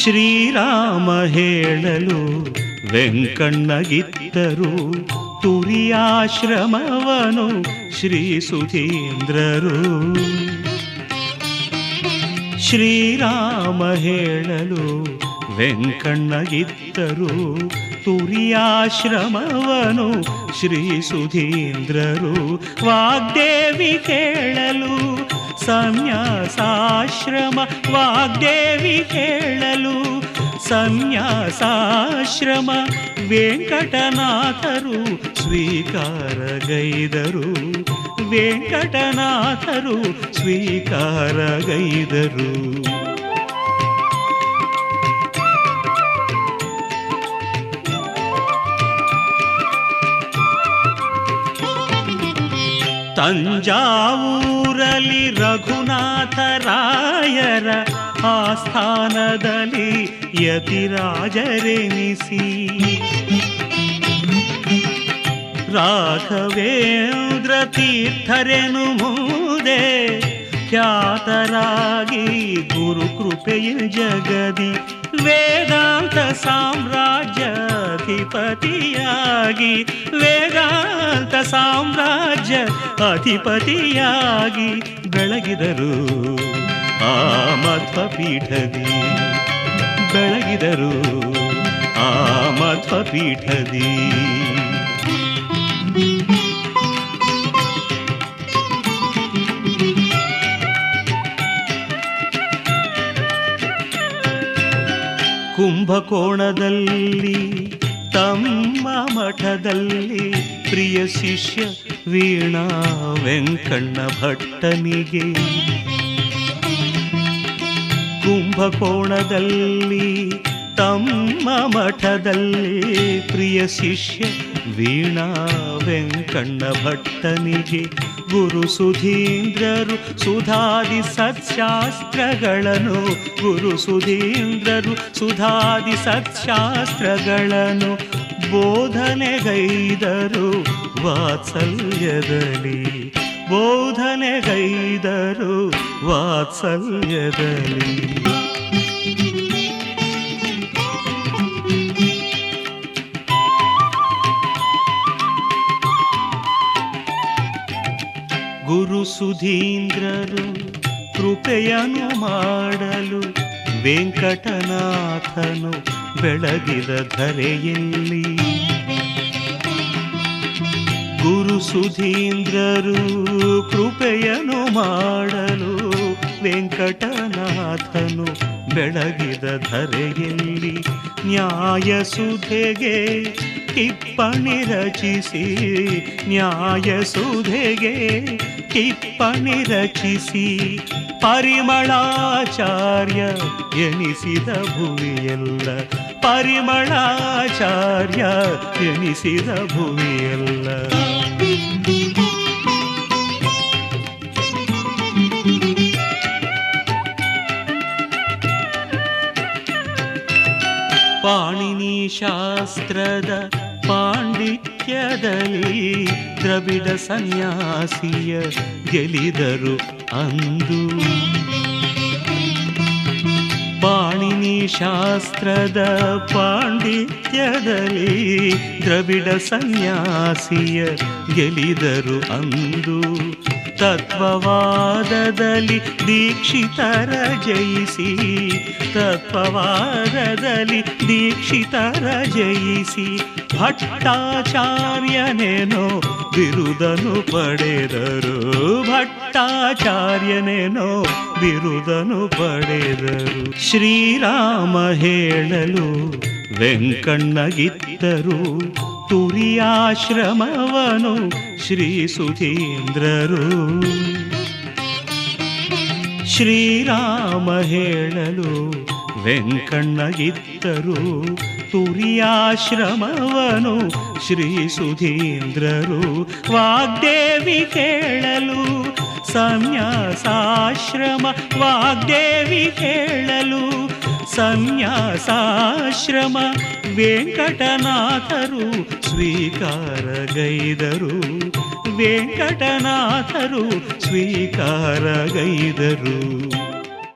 ಶ್ರೀರಾಮ ಹೇಳಲು ವೆಂಕಣ್ಣಗಿತ್ತರು ತುರಿಯಾಶ್ರಮವನು ಶ್ರೀ ಸುಧೀಂದ್ರರು ಶ್ರೀರಾಮ ಹೇಳಲು ವೆಂಕಣ್ಣಗಿತ್ತರು ತುರಿಯಾಶ್ರಮವನು ಶ್ರೀ ಸುಧೀಂದ್ರರು ವಾಗ್ದೇವಿ ಕೇಳಲು ಸನ್ಯಾಸಾಶ್ರಮ ವಾಗ್ದೇವಿ ಕೇಳಲು ಸನ್ಯಾಸಾಶ್ರಮ ವೆಂಕಟನಾಥರು ಸ್ವೀಕಾರಗೈದರು ವೆಂಕಟನಾಥರು ಸ್ವೀಕಾರಗೈದರು ತಂಜಾವೂರಲ್ಲಿ ರಘುನಾಥರಾಯರ ಆಸ್ಥಾನದಲ್ಲಿ ಯತಿರಾಜರೆನಿಸಿ ರಾಘವೇಂದ್ರ ತೀರ್ಥರೆನು ಮುಂದೆ ಖ್ಯಾತರಾಗಿ ಗುರು ಕೃಪೆಯ ಜಗದಿ ವೇದಾಂತ ಸಾಮ್ರಾಜ್ಯ ಅಧಿಪತಿಯಾಗಿ ವೇದಾಂತ ಸಾಮ್ರಾಜ್ಯ ಅಧಿಪತಿಯಾಗಿ ಬೆಳಗಿದರು ಆ ಮಧ್ವಪೀಠದಿ ಬೆಳಗಿದರು ಆ ಮಧ್ವಪೀಠದಿ ಕುಂಭಕೋಣದಲ್ಲಿ ತಮ್ಮ ಮಠದಲ್ಲಿ ಪ್ರಿಯ ಶಿಷ್ಯ ವೀಣಾ ವೆಂಕಣ್ಣ ಭಟ್ಟನಿಗೆ ಕುಂಭಕೋಣದಲ್ಲಿ ತಮ್ಮ ಮಠದಲ್ಲಿ ಪ್ರಿಯ ಶಿಷ್ಯ ವೀಣಾ ವೆಂಕಣ್ಣ ಭಟ್ಟನಿಗೆ ಗುರು ಸುಧೀಂದ್ರರು ಸುಧಾದಿ ಸತ್ಶಾಸ್ತ್ರಗಳನ್ನು ಗುರು ಸುಧೀಂದ್ರರು ಸುಧಾದಿ ಸತ್ಶಾಸ್ತ್ರಗಳನ್ನು ಬೋಧನೆಗೈದರು ವಾತ್ಸಲ್ಯದಲ್ಲಿ ಬೋಧನೆಗೈದರು ವಾತ್ಸಲ್ಯದಲ್ಲಿ ಗುರು ಸುಧೀಂದ್ರರು ಕೃಪೆಯನ್ನು ಮಾಡಲು ವೆಂಕಟನಾಥನು ಬೆಳಗಿದ ಧರೆಯಲ್ಲಿ ಗುರು ಸುಧೀಂದ್ರರು ಕೃಪೆಯನ್ನು ಮಾಡಲು ವೆಂಕಟನಾಥನು ಬೆಳಗಿದ ಧರೆಯಲ್ಲಿ ನ್ಯಾಯ ಸುಧೆಗೆ ಟಿಪ್ಪಣಿ ರಚಿಸಿ ನ್ಯಾಯ ಸುಧೆಗೆ ಟಿಪ್ಪಣಿ ರಚಿಸಿ ಪರಿಮಳಾಚಾರ್ಯ ಎನಿಸಿದ ಭುವಿಯಲ್ಲ ಪರಿಮಳಾಚಾರ್ಯ ಎನಿಸಿದ ಭುವಿಯಲ್ಲ ಪಾಣಿನಿ ಶಾಸ್ತ್ರದ ಪಾಂಡಿತ್ಯದಲ್ಲಿ ದ್ರವಿಡ ಸನ್ಯಾಸಿಯ ಗೆಲಿದರು ಅಂದು ಪಾಣಿನಿ ಶಾಸ್ತ್ರದ ಪಾಂಡಿತ್ಯದಲ್ಲಿ ದ್ರವಿಡ ಸನ್ಯಾಸಿಯ ಗೆಲಿದರು ಅಂದು ತತ್ವವಾದದಲ್ಲಿ ದೀಕ್ಷಿತರ ಜಯಿಸಿ ತತ್ವವಾದದಲ್ಲಿ ದೀಕ್ಷಿತರ ಜಯಿಸಿ ಭಟ್ಟಾಚಾರ್ಯನೇನೋ ಬಿರುದನು ಪಡೆದರು ಭಟ್ಟಾಚಾರ್ಯನೇನೋ ಬಿರುದನು ಪಡೆದರು ಶ್ರೀರಾಮ ಹೇಳಲು ವೆಂಕಣ್ಣಗಿತ್ತರು ತುರಿಯಾಶ್ರಮವನು ಶ್ರೀ ಸುಧೀಂದ್ರರು ಶ್ರೀರಾಮ ಹೇಳಲು ವೆಂಕಣ್ಣಗಿತ್ತರು ತುರಿಯಾಶ್ರಮವನು ಶ್ರೀ ಸುಧೀಂದ್ರರು ವಾಗ್ದೇವಿ ಕೇಳಲು ಸನ್ಯಾಸಾಶ್ರಮ ವಾಗ್ದೇವಿ ಕೇಳಲು ಸನ್ಯಾಸಾಶ್ರಮ ವೆಂಕಟನಾಥರು ಸ್ವೀಕಾರಗೈದರು ವೆಂಕಟನಾಥರು ಸ್ವೀಕಾರಗೈದರು